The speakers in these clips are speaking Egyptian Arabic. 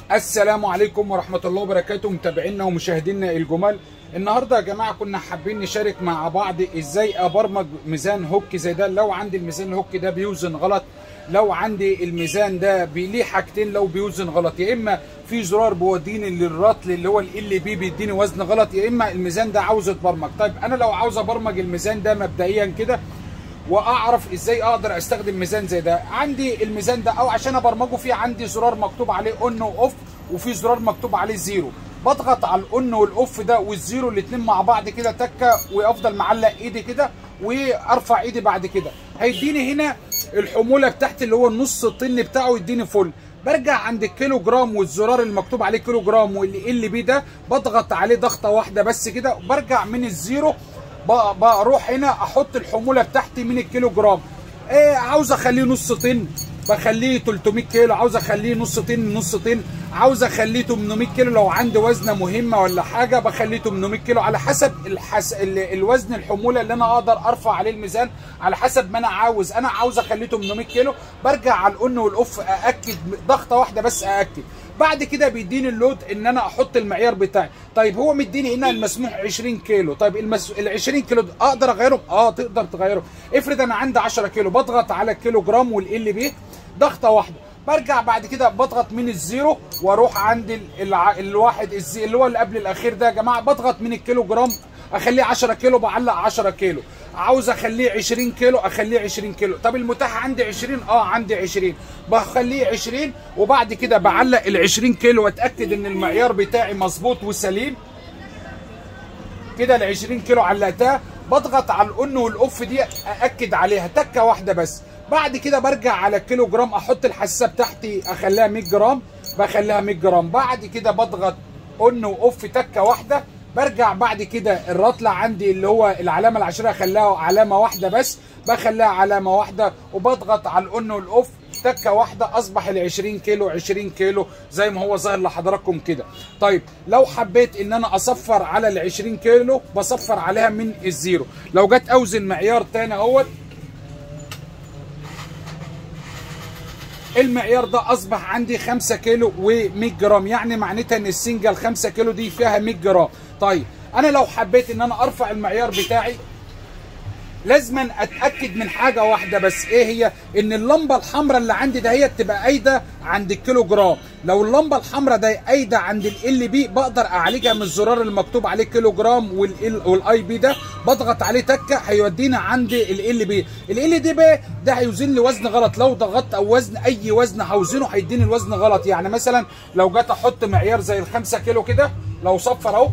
السلام عليكم ورحمة الله وبركاته متابعينا ومشاهدينا الجمال النهاردة يا جماعة كنا حابين نشارك مع بعض ازاي ابرمج ميزان هوك زي ده لو عندي الميزان الهوك ده بيوزن غلط لو عندي الميزان ده بي- ليه حاجتين لو بيوزن غلط يا اما في زرار بيوديني للرطل اللي هو ال بي بيديني وزن غلط يا اما الميزان ده عاوز يتبرمج طيب انا لو عاوز ابرمج الميزان ده مبدئيا كده واعرف ازاي اقدر استخدم ميزان زي ده عندي الميزان ده او عشان ابرمجه في عندي زرار مكتوب عليه اون واوف وفي زرار مكتوب عليه زيرو بضغط على الاون والاوف ده والزيرو الاثنين مع بعض كده تكه وافضل معلق ايدي كده وارفع ايدي بعد كده هيديني هنا الحموله بتاعتي اللي هو النص الطن بتاعه يديني فل برجع عند الكيلو جرام والزرار المكتوب عليه كيلو جرام واللي ال بي ده بضغط عليه ضغطه واحده بس كده برجع من الزيرو ب- بروح هنا احط الحموله بتاعتي من الكيلو جرام ايه عاوز اخليه نص طن بخليه 300 كيلو عاوز اخليه نص طن نص طن عاوز اخليه 800 كيلو لو عندي وزنه مهمه ولا حاجه بخليه 800 كيلو على حسب الحس... ال- الوزن الحموله اللي انا اقدر ارفع عليه الميزان على حسب ما انا عاوز انا عاوز اخليه 800 كيلو برجع على الاون والاوف ااكد ضغطه واحده بس ااكد بعد كده بيديني اللود ان انا احط المعيار بتاعي طيب هو مديني هنا المسموح 20 كيلو طيب المس... ال 20 كيلو ده اقدر اغيرهم اه تقدر تغيره افرض انا عندي 10 كيلو بضغط على الكيلو جرام والال بي ضغطه واحده برجع بعد كده بضغط من الزيرو واروح عند ال... الع... الواحد الزي... اللي هو اللي قبل الاخير ده يا جماعه بضغط من الكيلو جرام اخليه 10 كيلو بعلق 10 كيلو عاوز اخليه 20 كيلو اخليه 20 كيلو طب المتاح عندي 20 اه عندي 20 بخليه 20 وبعد كده بعلق ال 20 كيلو واتاكد ان المعيار بتاعي مظبوط وسليم كده ال 20 كيلو علقتها بضغط على الاون والاوف دي ااكد عليها تكه واحده بس بعد كده برجع على الكيلو جرام احط الحساسه بتاعتي اخليها 100 جرام بخليها 100 جرام بعد كده بضغط اون واوف تكه واحده برجع بعد كده الرطله عندي اللي هو العلامه العشريه اخليها علامه واحده بس بخليها علامه واحده وبضغط على الاون والاوف تكه واحده اصبح ال 20 كيلو 20 كيلو زي ما هو ظاهر لحضراتكم كده طيب لو حبيت ان انا اصفر على ال 20 كيلو بصفر عليها من الزيرو لو جت اوزن معيار تاني اهوت المعيار ده اصبح عندي 5 كيلو و100 جرام يعني معناتها ان السنجل 5 كيلو دي فيها 100 جرام طيب انا لو حبيت ان انا ارفع المعيار بتاعي لازما اتاكد من حاجه واحده بس ايه هي ان اللمبه الحمراء اللي عندي ده هي تبقى قايده عند الكيلو جرام لو اللمبه الحمراء ده قايده عند ال بي بقدر اعالجها من الزرار المكتوب عليه كيلو جرام والاي بي ده بضغط عليه تكه هيودينا عند ال بي ال دي بقى ده هيوزن لي وزن غلط لو ضغطت او وزن اي وزن هوزنه هيديني الوزن غلط يعني مثلا لو جيت احط معيار زي الخمسة كيلو كده لو صفر اهو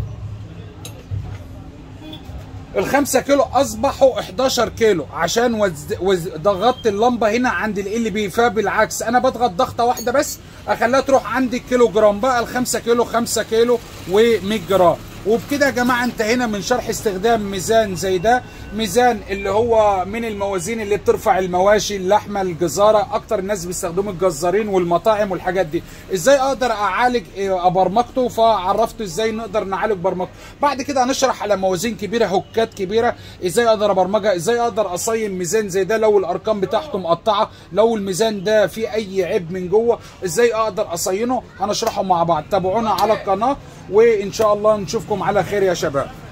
الخمسة كيلو اصبحوا 11 كيلو عشان وز... وز... ضغطت اللمبه هنا عند ال بي فبالعكس انا بضغط ضغطه واحده بس اخليها تروح عند الكيلو جرام بقى الخمسة كيلو 5 كيلو و100 جرام وبكده يا جماعه انتهينا من شرح استخدام ميزان زي ده ميزان اللي هو من الموازين اللي بترفع المواشي اللحمه الجزاره اكتر الناس بيستخدموا الجزارين والمطاعم والحاجات دي ازاي اقدر اعالج إيه، برمجته فعرفته ازاي نقدر نعالج برمجته بعد كده هنشرح على موازين كبيره هوكات كبيره ازاي اقدر ابرمجها ازاي اقدر اصين ميزان زي ده لو الارقام بتاعته مقطعه لو الميزان ده فيه اي عيب من جوه ازاي اقدر اصينه هنشرحه مع بعض تابعونا على القناه وان شاء الله نشوفكم على خير يا شباب